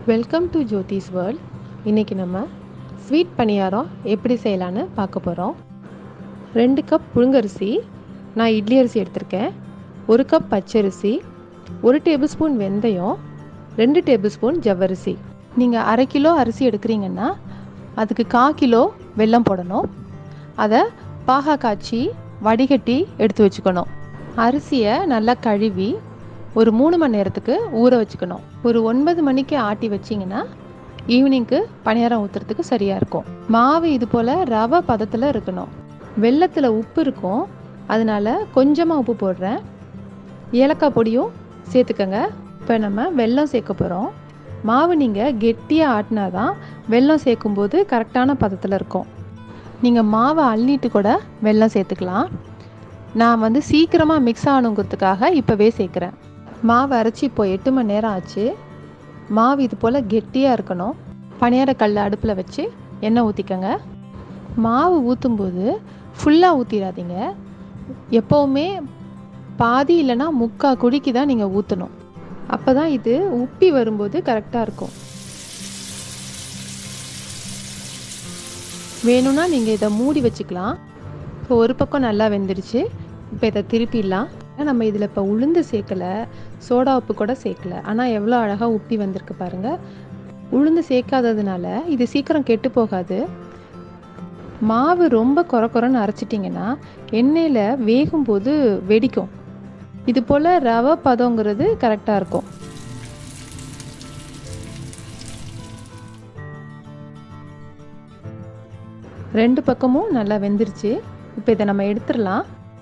welcome to Jothi's world இன்றைக்கி நம்ம sweet பணியாரம் எப்படி செய்யலான்னு பார்க்க போகிறோம் ரெண்டு கப் புழுங்கரிசி நான் இட்லி அரிசி எடுத்திருக்கேன் ஒரு கப் பச்சரிசி ஒரு டேபிள் ஸ்பூன் வெந்தயம் ரெண்டு டேபிள் ஸ்பூன் ஜவ்வரிசி நீங்கள் அரை கிலோ அரிசி எடுக்கிறீங்கன்னா அதுக்கு கா கிலோ வெல்லம் போடணும் அதை பாகா காய்ச்சி வடிகட்டி எடுத்து வச்சுக்கணும் அரிசியை நல்லா கழுவி ஒரு மூணு மணி நேரத்துக்கு ஊற வச்சுக்கணும் ஒரு ஒன்பது மணிக்கு ஆட்டி வச்சிங்கன்னா ஈவினிங்க்கு பணியாரம் ஊற்றுறதுக்கு சரியாக இருக்கும் மாவு இது போல் ரவை பதத்தில் இருக்கணும் வெள்ளத்தில் உப்பு இருக்கும் அதனால கொஞ்சமாக உப்பு போடுறேன் ஏலக்காய் பொடியும் சேர்த்துக்கங்க இப்போ நம்ம வெல்லம் சேர்க்க போகிறோம் மாவு நீங்கள் கெட்டியாக ஆட்டினா தான் வெல்லம் சேர்க்கும்போது கரெக்டான பதத்தில் இருக்கும் நீங்கள் மாவை அள்ளிட்டு கூட வெல்லம் சேர்த்துக்கலாம் நான் வந்து சீக்கிரமாக மிக்ஸ் ஆகணுங்கிறதுக்காக இப்போவே சேர்க்குறேன் மாவு அரைச்சி இப்போ எட்டு மணி நேரம் ஆச்சு மாவு இது போல் கெட்டியாக இருக்கணும் பணியார கல் அடுப்பில் வச்சு எண்ணெய் ஊற்றிக்கங்க மாவு ஊற்றும்போது ஃபுல்லாக ஊற்றிடாதீங்க எப்போவுமே பாதி இல்லைன்னா முக்கா குடிக்கு தான் நீங்கள் ஊற்றணும் அப்போ தான் இது உப்பி வரும்போது கரெக்டாக இருக்கும் வேணும்னா நீங்கள் இதை மூடி வச்சுக்கலாம் இப்போ ஒரு பக்கம் நல்லா வெந்துடுச்சு இப்போ இதை திருப்பிடலாம் நம்ம இதில் இப்போ உளுந்து சேர்க்கலை சோடா உப்பு கூட சேர்க்கல ஆனால் எவ்வளோ அழகாக உப்பி வந்திருக்கு பாருங்கள் உளுந்து சேர்க்காததுனால இது சீக்கிரம் கெட்டு போகாது மாவு ரொம்ப குறை குறைன்னு அரைச்சிட்டிங்கன்னா எண்ணெயில் வேகும்போது வெடிக்கும் இது போல் ரவை பதங்கிறது கரெக்டாக இருக்கும் ரெண்டு பக்கமும் நல்லா வெந்துருச்சு இப்போ இதை நம்ம எடுத்துடலாம்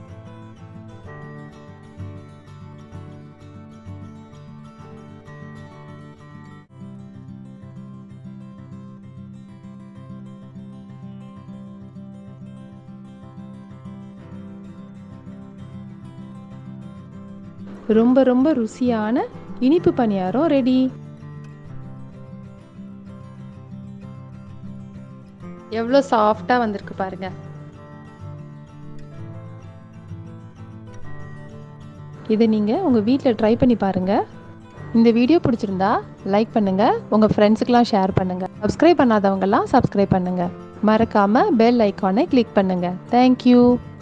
ரொம்ப ரொம்ப ருசியான இனிப்பு பணியாரம் ரெடி எவ்வளோ சாஃப்டாக வந்திருக்கு பாருங்க இதை நீங்கள் உங்கள் வீட்டில் ட்ரை பண்ணி பாருங்கள் இந்த வீடியோ பிடிச்சிருந்தா லைக் பண்ணுங்கள் உங்கள் ஃப்ரெண்ட்ஸுக்கெலாம் ஷேர் பண்ணுங்கள் சப்ஸ்கிரைப் பண்ணாதவங்கெல்லாம் சப்ஸ்கிரைப் பண்ணுங்கள் மறக்காமல் பெல் ஐக்கானை கிளிக் பண்ணுங்கள் தேங்க்யூ